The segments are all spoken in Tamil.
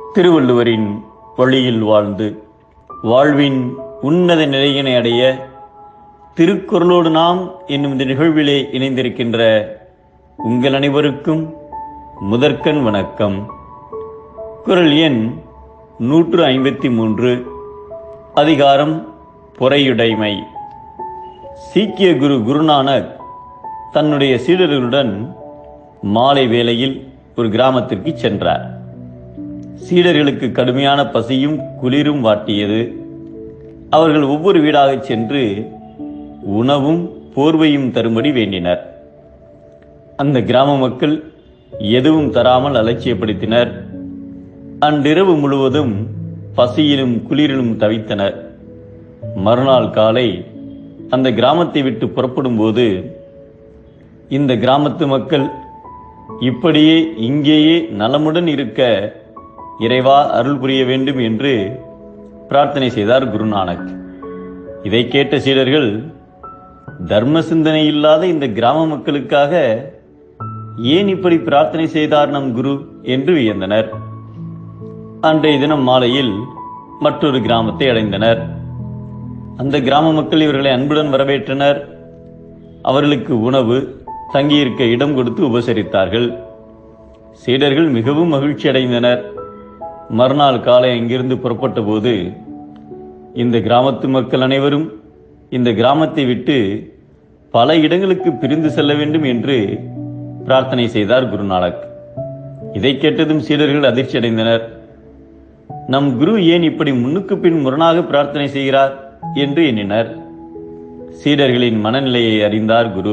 திருவள்ளுவரின் வழியில் வாழ்ந்து வாழ்வின் உன்னத நிலையினை அடைய திருக்குறளோடு நாம் என்னும் இந்த நிகழ்விலே இணைந்திருக்கின்ற உங்கள் அனைவருக்கும் முதற்கண் வணக்கம் குரல் எண் நூற்று ஐம்பத்தி மூன்று அதிகாரம் பொறையுடைமை சீக்கிய குரு குருநானக் தன்னுடைய சீடர்களுடன் மாலை வேளையில் ஒரு கிராமத்திற்கு சென்றார் சீடர்களுக்கு கடுமையான பசியும் குளிரும் வாட்டியது அவர்கள் ஒவ்வொரு வீடாகச் சென்று உணவும் போர்வையும் தரும்படி வேண்டினர் அந்த கிராம மக்கள் எதுவும் தராமல் அலட்சியப்படுத்தினர் அன்றிரவு முழுவதும் பசியிலும் குளிரிலும் தவித்தனர் மறுநாள் காலை அந்த கிராமத்தை விட்டு புறப்படும் போது இந்த கிராமத்து மக்கள் இப்படியே இங்கேயே நலமுடன் இருக்க இறைவா அருள் புரிய வேண்டும் என்று பிரார்த்தனை செய்தார் குருநானக் இதை கேட்ட சீடர்கள் தர்ம சிந்தனை இல்லாத இந்த கிராம மக்களுக்காக ஏன் இப்படி பிரார்த்தனை செய்தார் நம் குரு என்று வியந்தனர் அன்றைய தினம் மாலையில் மற்றொரு கிராமத்தை அடைந்தனர் அந்த கிராம மக்கள் இவர்களை அன்புடன் வரவேற்றனர் அவர்களுக்கு உணவு தங்கியிருக்க இடம் கொடுத்து உபசரித்தார்கள் சீடர்கள் மிகவும் மகிழ்ச்சி அடைந்தனர் மறுநாள் காலை அங்கிருந்து புறப்பட்ட போது இந்த கிராமத்து மக்கள் அனைவரும் இந்த கிராமத்தை விட்டு பல இடங்களுக்கு பிரிந்து செல்ல வேண்டும் என்று பிரார்த்தனை செய்தார் குருநானக் இதை கேட்டதும் சீடர்கள் அதிர்ச்சி அடைந்தனர் நம் குரு ஏன் இப்படி முன்னுக்கு பின் முரணாக பிரார்த்தனை செய்கிறார் என்று எண்ணினர் சீடர்களின் மனநிலையை அறிந்தார் குரு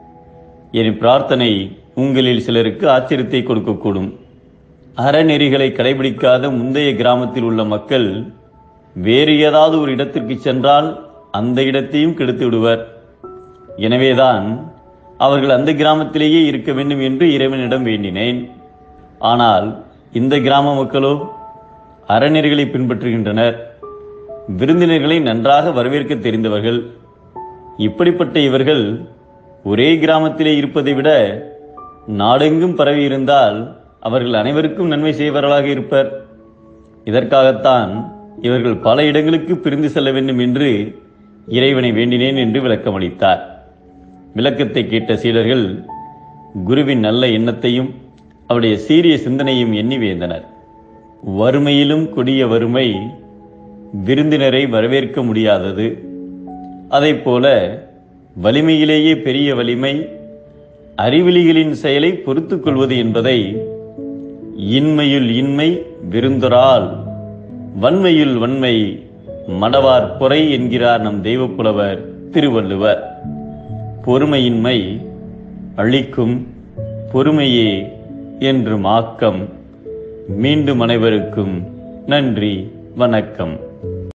என் பிரார்த்தனை உங்களில் சிலருக்கு ஆச்சரியத்தை கொடுக்கக்கூடும் அறநெறிகளை கடைபிடிக்காத முந்தைய கிராமத்தில் உள்ள மக்கள் வேறு ஏதாவது ஒரு இடத்திற்கு சென்றால் அந்த இடத்தையும் கெடுத்து விடுவர் எனவேதான் அவர்கள் அந்த கிராமத்திலேயே இருக்க வேண்டும் என்று இறைவனிடம் வேண்டினேன் ஆனால் இந்த கிராம மக்களோ அறநெறிகளை பின்பற்றுகின்றனர் விருந்தினர்களை நன்றாக வரவேற்க தெரிந்தவர்கள் இப்படிப்பட்ட இவர்கள் ஒரே கிராமத்திலே இருப்பதை விட நாடெங்கும் பரவி இருந்தால் அவர்கள் அனைவருக்கும் நன்மை செய்வர்களாக இருப்பர் இதற்காகத்தான் இவர்கள் பல இடங்களுக்கு பிரிந்து செல்ல வேண்டும் என்று இறைவனை வேண்டினேன் என்று விளக்கமளித்தார் விளக்கத்தை கேட்ட சீடர்கள் குருவின் நல்ல எண்ணத்தையும் அவருடைய சீரிய சிந்தனையும் எண்ணி வேந்தனர் வறுமையிலும் கொடிய வறுமை விருந்தினரை வரவேற்க முடியாதது போல வலிமையிலேயே பெரிய வலிமை அறிவிலிகளின் செயலை பொறுத்துக் கொள்வது என்பதை இன்மையுள் இன்மை விருந்தொரால் வன்மையுள் வன்மை மடவார் பொறை என்கிறார் நம் தெய்வப்புலவர் திருவள்ளுவர் பொறுமையின்மை அழிக்கும் பொறுமையே என்று மாக்கம் மீண்டும் அனைவருக்கும் நன்றி வணக்கம்